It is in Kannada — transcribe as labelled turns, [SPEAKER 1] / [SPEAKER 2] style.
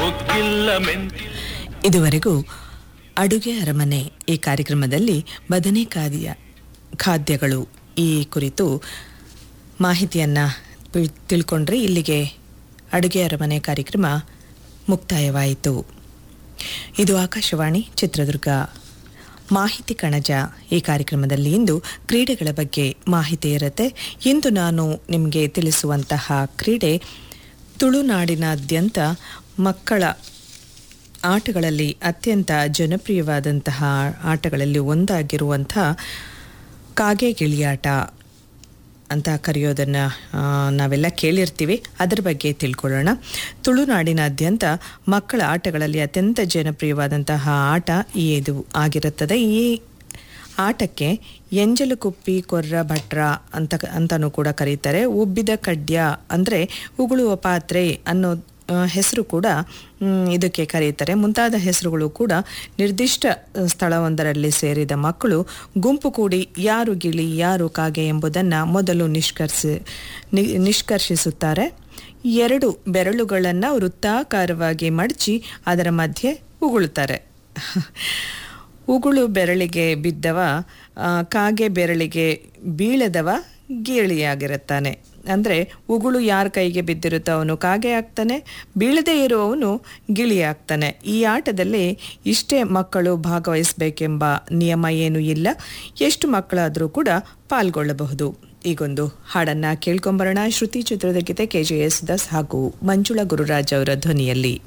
[SPEAKER 1] ಉಕ್ಕಿಲ್ಲ ಮೆಂತಿ
[SPEAKER 2] ಇದುವರೆಗೂ ಅಡುಗೆ ಅರಮನೆ ಈ ಕಾರ್ಯಕ್ರಮದಲ್ಲಿ ಬದನೆಕಾಯಿಯ ಖಾದ್ಯಗಳು ಈ ಕುರಿತು ಮಾಹಿತಿಯನ್ನು ತಿಳ್ಕೊಂಡ್ರೆ ಇಲ್ಲಿಗೆ ಅಡುಗೆ ಅರಮನೆ ಕಾರ್ಯಕ್ರಮ ಮುಕ್ತಾಯವಾಯಿತು ಇದು ಆಕಾಶವಾಣಿ ಚಿತ್ರದುರ್ಗ ಮಾಹಿತಿ ಕಣಜ ಈ ಕಾರ್ಯಕ್ರಮದಲ್ಲಿ ಇಂದು ಕ್ರೀಡೆಗಳ ಬಗ್ಗೆ ಮಾಹಿತಿ ಇರುತ್ತೆ ಇಂದು ನಾನು ನಿಮಗೆ ತಿಳಿಸುವಂತಹ ಕ್ರೀಡೆ ತುಳುನಾಡಿನಾದ್ಯಂತ ಮಕ್ಕಳ ಆಟಗಳಲ್ಲಿ ಅತ್ಯಂತ ಜನಪ್ರಿಯವಾದಂತಹ ಆಟಗಳಲ್ಲಿ ಒಂದಾಗಿರುವಂಥ ಕಾಗೆ ಗಿಳಿಯಾಟ ಅಂತ ಕರೆಯೋದನ್ನು ನಾವೆಲ್ಲ ಕೇಳಿರ್ತೀವಿ ಅದರ ಬಗ್ಗೆ ತಿಳ್ಕೊಳ್ಳೋಣ ತುಳುನಾಡಿನಾದ್ಯಂತ ಮಕ್ಕಳ ಆಟಗಳಲ್ಲಿ ಅತ್ಯಂತ ಜನಪ್ರಿಯವಾದಂತಹ ಆಟ ಈ ಇದು ಆಗಿರುತ್ತದೆ ಈ ಆಟಕ್ಕೆ ಎಂಜಲು ಕುಪ್ಪಿ ಕೊರ್ರ ಭಟ್ರ ಅಂತ ಅಂತಲೂ ಕೂಡ ಕರೀತಾರೆ ಉಬ್ಬಿದ ಕಡ್ಯ ಅಂದರೆ ಉಗುಳುವ ಪಾತ್ರೆ ಅನ್ನೋ ಹೆಸರು ಕೂಡ ಮ್, ಇದಕ್ಕೆ ಕರೀತಾರೆ ಮುಂತಾದ ಹೆಸರುಗಳು ಕೂಡ ನಿರ್ದಿಷ್ಟ ಸ್ಥಳವೊಂದರಲ್ಲಿ ಸೇರಿದ ಮಕ್ಕಳು ಗುಂಪು ಕೂಡಿ ಯಾರು ಗಿಳಿ ಯಾರು ಕಾಗೆ ಎಂಬುದನ್ನು ಮೊದಲು ನಿಷ್ಕರ್ಷಿ ನಿ- ನಿಷ್ಕರ್ಷಿಸುತ್ತಾರೆ ಎರಡು ಬೆರಳುಗಳನ್ನು ವೃತ್ತಾಕಾರವಾಗಿ ಮಡಚಿ ಅದರ ಮಧ್ಯೆ ಉಗುಳುತ್ತಾರೆ ಉಗುಳು ಬೆರಳಿಗೆ ಬಿದ್ದವ ಆ, ಕಾಗೆ ಬೆರಳಿಗೆ ಬೀಳದವ ಗೇಳಿಯಾಗಿರುತ್ತಾನೆ ಅಂದರೆ ಉಗುಳು ಯಾರ ಕೈಗೆ ಬಿದ್ದಿರುತ್ತೋ ಅವನು ಕಾಗೆ ಆಗ್ತಾನೆ ಬೀಳದೇ ಇರುವವನು ಗಿಳಿ ಆಗ್ತಾನೆ ಈ ಆಟದಲ್ಲಿ ಇಷ್ಟೇ ಮಕ್ಕಳು ಭಾಗವಹಿಸಬೇಕೆಂಬ ನಿಯಮ ಏನೂ ಇಲ್ಲ ಎಷ್ಟು ಮಕ್ಕಳಾದರೂ ಕೂಡ ಪಾಲ್ಗೊಳ್ಳಬಹುದು ಈಗೊಂದು ಹಾಡನ್ನು ಕೇಳ್ಕೊಂಬರೋಣ ಶ್ರುತಿ ಚಿತ್ರದ ಗೀತೆ ಕೆ ಜೆ ಎಸ್ ದಾಸ್ ಹಾಗೂ ಮಂಜುಳಾ ಗುರುರಾಜ್ ಅವರ ಧ್ವನಿಯಲ್ಲಿ